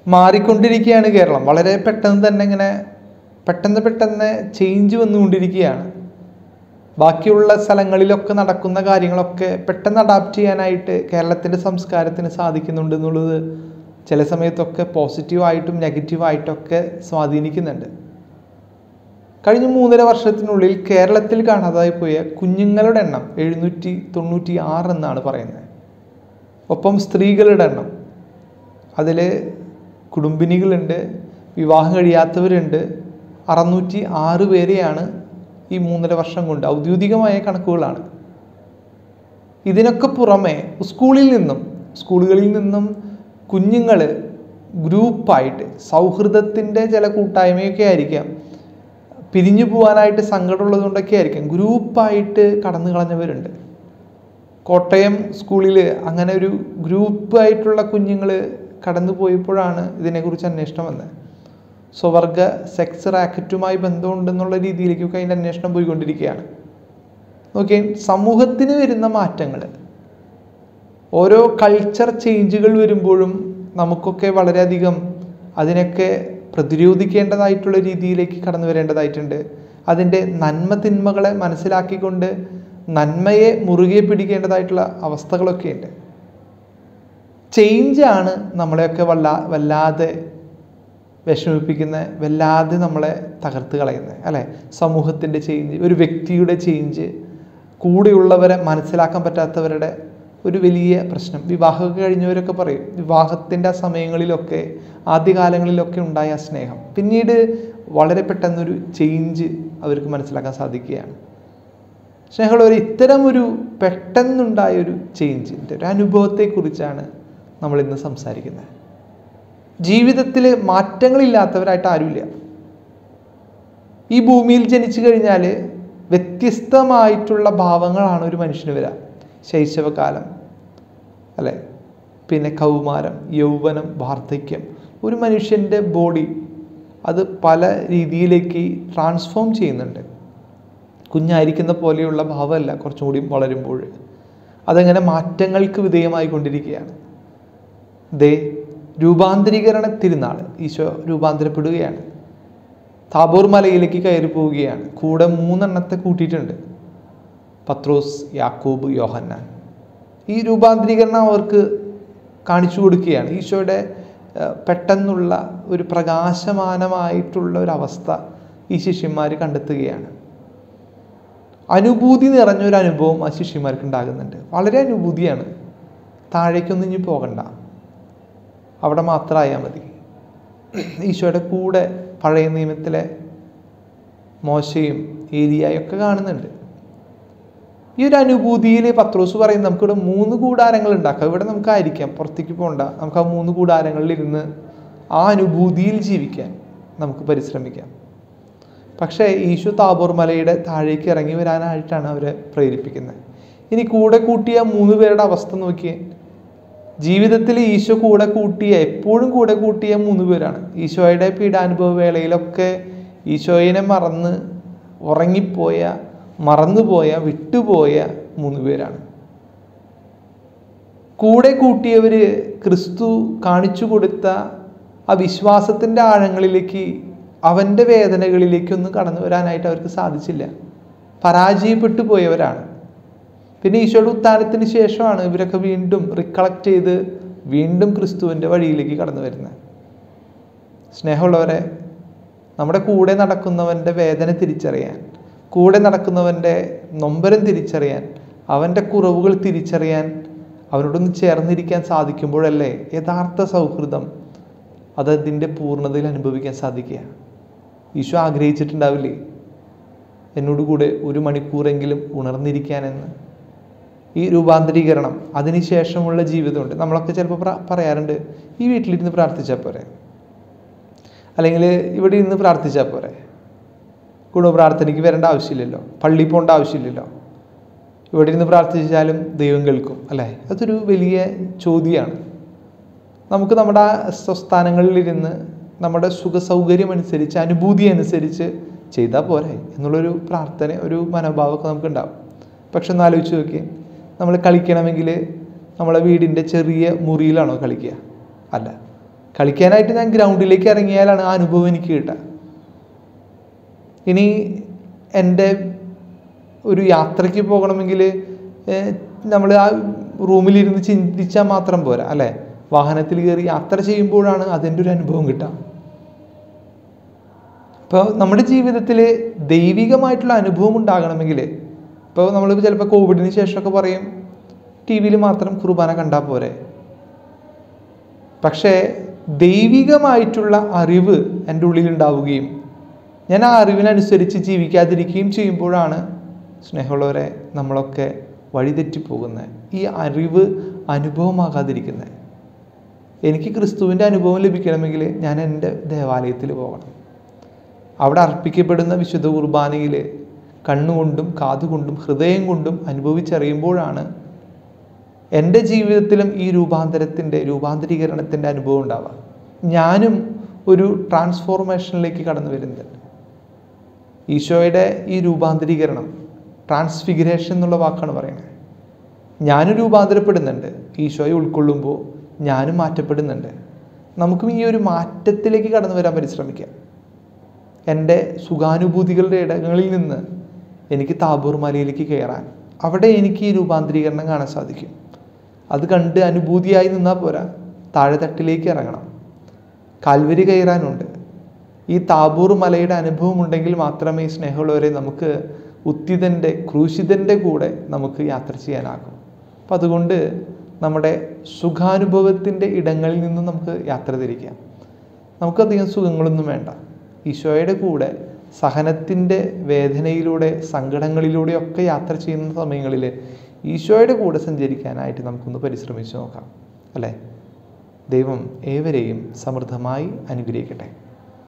മാറിക്കൊണ്ടിരിക്കുകയാണ് കേരളം വളരെ പെട്ടെന്ന് തന്നെ ഇങ്ങനെ പെട്ടെന്ന് പെട്ടെന്ന് ചേഞ്ച് വന്നുകൊണ്ടിരിക്കുകയാണ് ബാക്കിയുള്ള സ്ഥലങ്ങളിലൊക്കെ നടക്കുന്ന കാര്യങ്ങളൊക്കെ പെട്ടെന്ന് അഡാപ്റ്റ് ചെയ്യാനായിട്ട് കേരളത്തിൻ്റെ സംസ്കാരത്തിന് സാധിക്കുന്നുണ്ട് എന്നുള്ളത് ചില സമയത്തൊക്കെ പോസിറ്റീവായിട്ടും നെഗറ്റീവായിട്ടൊക്കെ സ്വാധീനിക്കുന്നുണ്ട് കഴിഞ്ഞ മൂന്നര വർഷത്തിനുള്ളിൽ കേരളത്തിൽ കാണാതായി പോയ കുഞ്ഞുങ്ങളുടെ എണ്ണം എഴുന്നൂറ്റി തൊണ്ണൂറ്റി ആറ് എന്നാണ് പറയുന്നത് ഒപ്പം സ്ത്രീകളുടെ എണ്ണം അതിൽ കുടുംബിനികളുണ്ട് വിവാഹം കഴിയാത്തവരുണ്ട് അറുന്നൂറ്റി ആറ് പേരെയാണ് ഈ മൂന്നര വർഷം കൊണ്ട് ഔദ്യോഗികമായ കണക്കുകളാണ് ഇതിനൊക്കെ പുറമെ സ്കൂളിൽ നിന്നും സ്കൂളുകളിൽ നിന്നും കുഞ്ഞുങ്ങൾ ഗ്രൂപ്പായിട്ട് സൗഹൃദത്തിൻ്റെ ചില കൂട്ടായ്മയൊക്കെ ആയിരിക്കാം പിരിഞ്ഞു പോകാനായിട്ട് സങ്കടമുള്ളത് കൊണ്ടൊക്കെ ആയിരിക്കാം ഗ്രൂപ്പായിട്ട് കടന്നു കളഞ്ഞവരുണ്ട് കോട്ടയം സ്കൂളിൽ അങ്ങനെ ഒരു ഗ്രൂപ്പായിട്ടുള്ള കുഞ്ഞുങ്ങൾ കടന്നു പോയപ്പോഴാണ് ഇതിനെക്കുറിച്ച് അന്വേഷണം വന്നത് സ്വവർഗ സെക്സ് റാക്കറ്റുമായി ബന്ധമുണ്ടെന്നുള്ള രീതിയിലേക്കൊക്കെ അതിൻ്റെ അന്വേഷണം പോയിക്കൊണ്ടിരിക്കുകയാണ് നോക്കിയേ സമൂഹത്തിന് വരുന്ന മാറ്റങ്ങൾ ഓരോ കൾച്ചർ ചേഞ്ചുകൾ വരുമ്പോഴും നമുക്കൊക്കെ വളരെയധികം അതിനൊക്കെ പ്രതിരോധിക്കേണ്ടതായിട്ടുള്ള രീതിയിലേക്ക് കടന്നു വരേണ്ടതായിട്ടുണ്ട് അതിൻ്റെ നന്മ തിന്മകളെ മനസ്സിലാക്കിക്കൊണ്ട് നന്മയെ മുറുകെ പിടിക്കേണ്ടതായിട്ടുള്ള അവസ്ഥകളൊക്കെ ഉണ്ട് ചേഞ്ചാണ് നമ്മളെയൊക്കെ വല്ലാ വല്ലാതെ വിഷമിപ്പിക്കുന്ന വല്ലാതെ നമ്മളെ തകർത്ത് കളയുന്നത് അല്ലേ സമൂഹത്തിൻ്റെ ചേഞ്ച് ഒരു വ്യക്തിയുടെ ചേഞ്ച് കൂടെയുള്ളവരെ മനസ്സിലാക്കാൻ പറ്റാത്തവരുടെ ഒരു വലിയ പ്രശ്നം വിവാഹമൊക്കെ കഴിഞ്ഞവരൊക്കെ പറയും വിവാഹത്തിൻ്റെ ആ സമയങ്ങളിലൊക്കെ ആദ്യകാലങ്ങളിലൊക്കെ ഉണ്ടായ ആ സ്നേഹം പിന്നീട് വളരെ പെട്ടെന്നൊരു ചേഞ്ച് അവർക്ക് മനസ്സിലാക്കാൻ സാധിക്കുകയാണ് സ്നേഹമുള്ളവർ ഇത്തരം ഒരു പെട്ടെന്നുണ്ടായ ഒരു ചേഞ്ചിൻ്റെ ഒരു അനുഭവത്തെക്കുറിച്ചാണ് നമ്മൾ ഇന്ന് സംസാരിക്കുന്നത് ജീവിതത്തിൽ മാറ്റങ്ങളില്ലാത്തവരായിട്ട് ആരുമില്ല ഈ ഭൂമിയിൽ ജനിച്ചു കഴിഞ്ഞാൽ വ്യത്യസ്തമായിട്ടുള്ള ഭാവങ്ങളാണ് ഒരു മനുഷ്യന് വരിക ശൈശവകാലം അല്ലേ പിന്നെ കൗമാരം യൗവനം വാർദ്ധക്യം ഒരു മനുഷ്യൻ്റെ ബോഡി അത് പല രീതിയിലേക്ക് ട്രാൻസ്ഫോം ചെയ്യുന്നുണ്ട് കുഞ്ഞായിരിക്കുന്ന പോലെയുള്ള ഭാവമല്ല കുറച്ചും കൂടി വളരുമ്പോൾ അതങ്ങനെ മാറ്റങ്ങൾക്ക് വിധേയമായി കൊണ്ടിരിക്കുകയാണ് ദേ രൂപാന്തരീകരണ തിരുനാൾ ഈശോ രൂപാന്തരപ്പെടുകയാണ് താബോർ മലയിലേക്ക് കയറി പോവുകയാണ് കൂടെ മൂന്നെണ്ണത്തെ കൂട്ടിയിട്ടുണ്ട് പത്രോസ് യാക്കൂബ് യോഹന്നാൻ ഈ രൂപാന്തരീകരണം അവർക്ക് കാണിച്ചു കൊടുക്കുകയാണ് ഈശോയുടെ ഏഹ്, പെട്ടെന്നുള്ള ഒരു പ്രകാശമാനമായിട്ടുള്ള ഒരു അവസ്ഥ ഈ ശിഷ്യന്മാർ കണ്ടെത്തുകയാണ് അനുഭൂതി നിറഞ്ഞൊരു അനുഭവം ആ ശിഷ്യന്മാർക്ക് ഉണ്ടാകുന്നുണ്ട് വളരെ അനുഭൂതിയാണ് താഴേക്കൊന്നും ഇനി പോകണ്ട അവിടെ മാത്രമായാൽ മതി ഈശോയുടെ കൂടെ പഴയ നിയമത്തിലെ മോശയും ഏരിയയും ഒക്കെ കാണുന്നുണ്ട് ഈ ഒരു അനുഭൂതിയിൽ പത്രോസ് പറയും നമുക്കിവിടെ മൂന്ന് കൂടാരങ്ങൾ ഉണ്ടാക്കാം ഇവിടെ നമുക്കായിരിക്കാം പുറത്തേക്ക് പോകണ്ട നമുക്ക് ആ മൂന്ന് കൂടാരങ്ങളിൽ ഇരുന്ന് ആ അനുഭൂതിയിൽ ജീവിക്കാൻ നമുക്ക് പരിശ്രമിക്കാം പക്ഷേ ഈശോ താബോർ മലയുടെ താഴേക്ക് ഇറങ്ങി വരാനായിട്ടാണ് അവരെ പ്രേരിപ്പിക്കുന്നത് ഇനി കൂടെ കൂട്ടിയ മൂന്ന് പേരുടെ അവസ്ഥ നോക്കിയേ ജീവിതത്തിൽ ഈശോ കൂടെ കൂട്ടിയ എപ്പോഴും കൂടെ കൂട്ടിയ മൂന്ന് പേരാണ് ഈശോയുടെ പീഡാനുഭവ വേളയിലൊക്കെ ഈശോയിനെ മറന്ന് ഉറങ്ങിപ്പോയ മറന്നുപോയ വിട്ടുപോയ മൂന്ന് പേരാണ് കൂടെ കൂട്ടിയവർ ക്രിസ്തു കാണിച്ചു കൊടുത്ത ആ വിശ്വാസത്തിൻ്റെ ആഴങ്ങളിലേക്ക് അവൻ്റെ വേദനകളിലേക്കൊന്നും കടന്നു വരാനായിട്ട് അവർക്ക് സാധിച്ചില്ല പരാജയപ്പെട്ടു പോയവരാണ് പിന്നെ ഈശോയുടെ ഉത്ഥാനത്തിന് ശേഷമാണ് ഇവരൊക്കെ വീണ്ടും റിക്കളക്ട് ചെയ്ത് വീണ്ടും ക്രിസ്തുവിൻ്റെ വഴിയിലേക്ക് കടന്നു വരുന്നത് സ്നേഹമുള്ളവരെ നമ്മുടെ കൂടെ നടക്കുന്നവൻ്റെ വേദന തിരിച്ചറിയാൻ കൂടെ നടക്കുന്നവൻ്റെ നൊമ്പരം തിരിച്ചറിയാൻ അവൻ്റെ കുറവുകൾ തിരിച്ചറിയാൻ അവനോടൊന്ന് ചേർന്നിരിക്കാൻ സാധിക്കുമ്പോഴല്ലേ യഥാർത്ഥ സൗഹൃദം അത് അതിൻ്റെ പൂർണ്ണതയിൽ അനുഭവിക്കാൻ സാധിക്കുക ഈശോ ആഗ്രഹിച്ചിട്ടുണ്ടാവില്ലേ എന്നോട് കൂടെ ഒരു മണിക്കൂറെങ്കിലും ഉണർന്നിരിക്കാനെന്ന് ഈ രൂപാന്തരീകരണം അതിനുശേഷമുള്ള ജീവിതമുണ്ട് നമ്മളൊക്കെ ചിലപ്പോൾ പ്ര- പറയാറുണ്ട് ഈ വീട്ടിലിരുന്ന് പ്രാർത്ഥിച്ചാൽ പോരെ അല്ലെങ്കിൽ ഇവിടെ ഇരുന്ന് പ്രാർത്ഥിച്ചാൽ പോരെ കുടുംബ പ്രാർത്ഥനയ്ക്ക് വരേണ്ട ആവശ്യമില്ലല്ലോ പള്ളിയിൽ പോകേണ്ട ആവശ്യമില്ലല്ലോ ഇവിടെ ഇരുന്ന് പ്രാർത്ഥിച്ചാലും ദൈവം കേൾക്കും അല്ലേ അതൊരു വലിയ ചോദ്യമാണ് നമുക്ക് നമ്മുടെ ആ സ്വസ്ഥാനങ്ങളിലിരുന്ന് നമ്മുടെ സുഖ സൗകര്യം അനുസരിച്ച് അനുഭൂതി അനുസരിച്ച് ചെയ്താൽ പോരെ എന്നുള്ളൊരു പ്രാർത്ഥന ഒരു മനോഭാവമൊക്കെ നമുക്ക് ഉണ്ടാവും പക്ഷെ ഒന്ന് ആലോചിച്ച് നോക്കി നമ്മൾ കളിക്കണമെങ്കിൽ നമ്മളെ വീടിൻ്റെ ചെറിയ മുറിയിലാണോ കളിക്കുക അല്ല കളിക്കാനായിട്ട് ഞാൻ ഗ്രൗണ്ടിലേക്ക് ഇറങ്ങിയാലാണ് ആ അനുഭവം എനിക്ക് കിട്ടുക ഇനി എൻ്റെ ഒരു യാത്രയ്ക്ക് പോകണമെങ്കിൽ നമ്മൾ ആ റൂമിലിരുന്ന് ചിന്തിച്ചാൽ മാത്രം പോരാ അല്ലേ വാഹനത്തിൽ കയറി യാത്ര ചെയ്യുമ്പോഴാണ് അതിൻ്റെ ഒരു അനുഭവം കിട്ടുക ഇപ്പോൾ നമ്മുടെ ജീവിതത്തിൽ ദൈവികമായിട്ടുള്ള അനുഭവം ഉണ്ടാകണമെങ്കിൽ ഇപ്പോൾ നമ്മൾ ചിലപ്പോൾ കോവിഡിന് ശേഷമൊക്കെ പറയും ടി വിയിൽ മാത്രം കുർബാന കണ്ടാൽ പോരെ പക്ഷേ ദൈവികമായിട്ടുള്ള അറിവ് എൻ്റെ ഉള്ളിൽ ഉണ്ടാവുകയും ഞാൻ ആ അറിവിനനുസരിച്ച് ജീവിക്കാതിരിക്കുകയും ചെയ്യുമ്പോഴാണ് സ്നേഹമുള്ളവരെ നമ്മളൊക്കെ വഴിതെറ്റിപ്പോകുന്നത് ഈ അറിവ് അനുഭവമാകാതിരിക്കുന്നത് എനിക്ക് ക്രിസ്തുവിൻ്റെ അനുഭവം ലഭിക്കണമെങ്കിൽ ഞാൻ എൻ്റെ ദേവാലയത്തിൽ പോകണം അവിടെ അർപ്പിക്കപ്പെടുന്ന വിശുദ്ധ കുർബാനയിൽ കണ്ണുകൊണ്ടും കാതുകൊണ്ടും ഹൃദയം കൊണ്ടും അനുഭവിച്ചറിയുമ്പോഴാണ് എൻ്റെ ജീവിതത്തിലും ഈ രൂപാന്തരത്തിൻ്റെ രൂപാന്തരീകരണത്തിൻ്റെ അനുഭവം ഉണ്ടാവുക ഞാനും ഒരു ട്രാൻസ്ഫോർമേഷനിലേക്ക് കടന്നു വരുന്നുണ്ട് ഈശോയുടെ ഈ രൂപാന്തരീകരണം ട്രാൻസ്ഫിഗറേഷൻ എന്നുള്ള വാക്കാണ് പറയുന്നത് ഞാനും രൂപാന്തരപ്പെടുന്നുണ്ട് ഈശോയെ ഉൾക്കൊള്ളുമ്പോൾ ഞാനും മാറ്റപ്പെടുന്നുണ്ട് നമുക്കും ഈ ഒരു മാറ്റത്തിലേക്ക് കടന്നു വരാൻ പരിശ്രമിക്കാം എൻ്റെ സുഖാനുഭൂതികളുടെ ഇടങ്ങളിൽ നിന്ന് എനിക്ക് താബൂർ മലയിലേക്ക് കയറാൻ അവിടെ എനിക്ക് ഈ രൂപാന്തരീകരണം കാണാൻ സാധിക്കും അത് കണ്ട് അനുഭൂതിയായി നിന്നാൽ പോരാ താഴെത്തട്ടിലേക്ക് ഇറങ്ങണം കാൽവരി കയറാനുണ്ട് ഈ താബൂർ മലയുടെ അനുഭവം ഉണ്ടെങ്കിൽ മാത്രമേ ഈ സ്നേഹമുള്ളവരെ നമുക്ക് ഉത്തിതൻ്റെ ക്രൂശിതൻ്റെ കൂടെ നമുക്ക് യാത്ര ചെയ്യാനാകും അപ്പം അതുകൊണ്ട് നമ്മുടെ സുഖാനുഭവത്തിൻ്റെ ഇടങ്ങളിൽ നിന്നും നമുക്ക് യാത്ര തിരിക്കാം നമുക്കധികം സുഖങ്ങളൊന്നും വേണ്ട ഈശോയുടെ കൂടെ സഹനത്തിൻ്റെ വേദനയിലൂടെ സങ്കടങ്ങളിലൂടെയൊക്കെ യാത്ര ചെയ്യുന്ന സമയങ്ങളിൽ ഈശോയുടെ കൂടെ സഞ്ചരിക്കാനായിട്ട് നമുക്കൊന്ന് പരിശ്രമിച്ചു നോക്കാം അല്ലേ ദൈവം ഏവരെയും സമൃദ്ധമായി അനുഗ്രഹിക്കട്ടെ